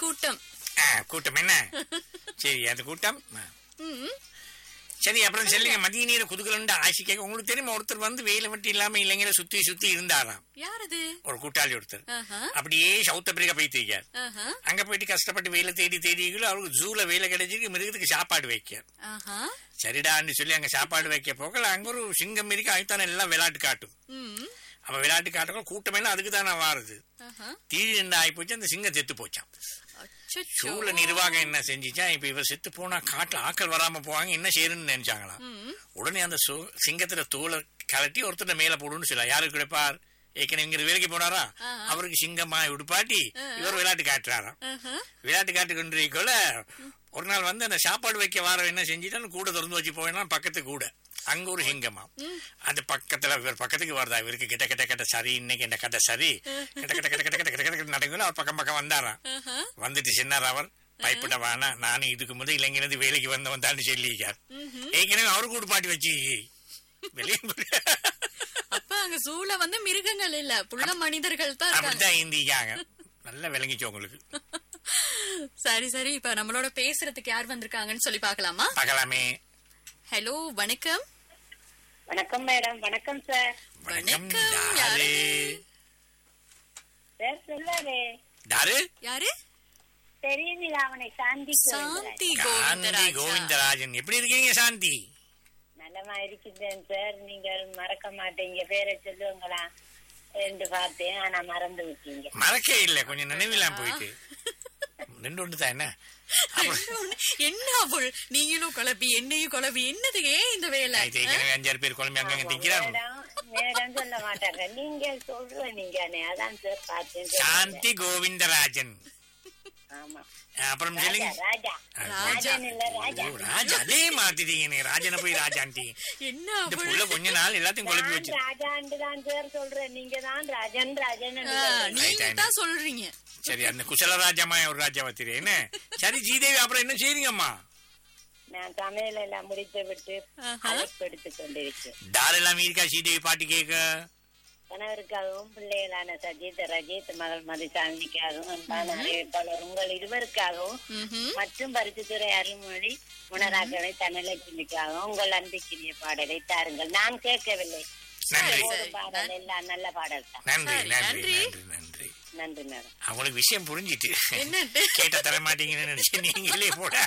கூட்டம் ஆ, கூட்டம் என்ன சரி அந்த கூட்டம் ஆ. ம், சரி அப்புறம் சொல்லுங்க மதிய நேரம் குதுகலண்டு ஆசி கேட்க உங்களுக்கு தெரியுமா ஒருத்தர் வந்து வேலை வெட்டி இல்லாம இளைஞரை சுத்தி சுத்தி இருந்தாராம் யார் அது ஒரு கூட்டாளி ஒருத்தர் ஆஹா, அப்படியே சவுத் ஆப்பிரிக்கா போயிட்டு இருக்கார் ஆஹா, அங்க போயிட்டு கஷ்டப்பட்டு வேலை தேடி தேடிகளும் அவருக்கு ஜூல வேலை கிடைச்சிருக்கு மிருகத்துக்கு சாப்பாடு வைக்க ஆஹா. சரிடான்னு சொல்லி அங்க சாப்பாடு வைக்க போகல அங்க ஒரு சிங்கம் இருக்கு அதுதானே எல்லாம் விளையாட்டு காட்டும் ம், அப்ப விளையாட்டு காட்டுறோம் கூட்டம் எல்லாம் அதுக்கு தானே வாருது ஆஹா. தீடி என்ன ஆகி போச்சு அந்த சிங்கம் செத்து போச்சான் அச்சச்சோ. சூழ நிர்வாகம் என்ன செஞ்சுச்சா இப்ப இவர் செத்து போனா காட்டுல ஆக்கள் வராம போவாங்க என்ன செய்யணும்னு நினைச்சாங்களாம் ம், உடனே அந்த சு- சிங்கத்துல தோலை கலட்டி ஒருத்தர் மேல போடுன்னு சொல்ல யாருக்கு கிடைப்பார் ஏற்கனவே இங்க வேலைக்கு போனாரா ஆ. அவருக்கு சிங்கமா உடுப்பாட்டி இவர் விளையாட்டு காட்டுறாராம் ஆஹா. விளையாட்டு காட்டு கொண்டிருக்கோல ஒரு நாள் வந்து அந்த சாப்பாடு வைக்க வாரம் என்ன செஞ்சுட்டாலும் கூட திறந்து வச்சு போயினா பக்கத்து கூட அங்க ஒரு சிங்கமா அது பக்கத்துல இவர் பக்கத்துக்கு வருதா இவருக்கு கிட்ட கிட்ட கிட்ட சரி இன்னைக்கு இந்த கதை சரி கிட்ட கிட்ட கிட்ட கிட்ட கிட்ட கிட்ட கிட்ட நடக்குது அவர் பக்கம் பக்கம் வந்தாராம் ஆஹா. வந்துட்டு சின்னார் அவர் பயப்பட வேணா நானும் இதுக்கு முதல் இளைஞனது வேலைக்கு வந்தவன் தான் சொல்லியிருக்கார் ஏற்கனவே அவரு கூட பாட்டி வச்சு வெளியே அப்ப அங்க சூழ வந்து மிருகங்கள் இல்ல புள்ள மனிதர்கள் தான் இருக்காங்க அப்படித்தான் இந்திக்காங்க நல்லா விளங்கிச்சு உங்களுக்கு சரி சரி இப்ப நம்மளோட பேசுறதுக்கு யார் வந்திருக்காங்கன்னு சொல்லி பார்க்கலாமா பார்க்கலாமே ஹலோ வணக்கம் வணக்கம் மேடம் வணக்கம் சார் வணக்கம் வணக்கம், டாரு சார் சொல்லாரு டாரு யாரு தெரியுதுல அவனை சாந்தி சாந்தி காந்தி கோவிந்தராஜா கோவிந்தராஜன் எப்படி இருக்கீங்க சாந்தி நல்லமா இருக்கின்றேன் சார் நீங்கள் மறக்க மாட்டீங்க பேரை சொல்லுவங்களா ரெண்டு பார்த்தேன் ஆனா மறந்து விட்டீங்க மறக்கே இல்ல கொஞ்சம் நினைவில்லாம் போயிட்டு ரெண்டு ஒன்று தான் என்ன அப்புறம் என்ன அவள் நீங்களும் குழப்பி என்னையும் குழப்பி என்னது ஏன் இந்த வேலை நைட்டு ஏற்கனவே அஞ்சாறு பேர் குழம்பு அங்கங்க திக்கிறாங்க மேடம் மேடம் சொல்ல மாட்டாங்க நீங்க சொல்ற நீங்க அதான் சார் பார்த்தேன் சாந்தி கோவிந்தராஜன் ஆமா அப்புறம் ராஜா சொல்லுங்க ராஜா ராஜா. ராஜன் இல்ல ராஜா ஓ, ராஜா அதே மாத்திட்டீங்க நீ ராஜனை போய் ராஜான்டி என்ன இந்த அவள் புள்ள கொஞ்ச நாள் எல்லாத்தையும் குழப்பி நான் வச்சு ராஜான்னு தான் சார் சொல்றேன் நீங்க தான் ராஜன் ராஜன் ஆ, நீங்க தான் சொல்றீங்க சரி அந்த குசலராஜாமா ஒரு ராஜாவை தெரியும் என்ன சரி ஸ்ரீதேவி அப்புறம் என்ன செய்றீங்கம்மா நான் சமையல் எல்லாம் முடித்து விட்டு ஆஹா. அழைப்பு எடுத்துக் கொண்டிருக்கேன் தாரெல்லாம் இருக்கா ஸ்ரீதேவி பாட்டு கேட்க கணவருக்காகவும் பிள்ளைகளான சஜித் ரஜித் மகள் மதிசாமிக்காகவும் அன்பான அறிவிப்பாளர் உங்கள் இருவருக்காகவும் ம்ஹும். மற்றும் பரிசுத்துறை அருள்மொழி உணராக்களை தன்னலட்சுமிக்காகவும் உங்கள் அன்பிக்கிரிய பாடலை தாருங்கள் நான் கேட்கவில்லை நன்றி போதும் பாடல் எல்லாம் நல்ல பாடல் தான் நன்றி சரி, நன்றி நன்றி. நன்றி நன்றி நன்றி மேடம் அவங்களுக்கு விஷயம் புரிஞ்சிட்டு என்னட்டு கேட்ட தர மாட்டீங்கன்னு நினைச்சு நீங்களே போட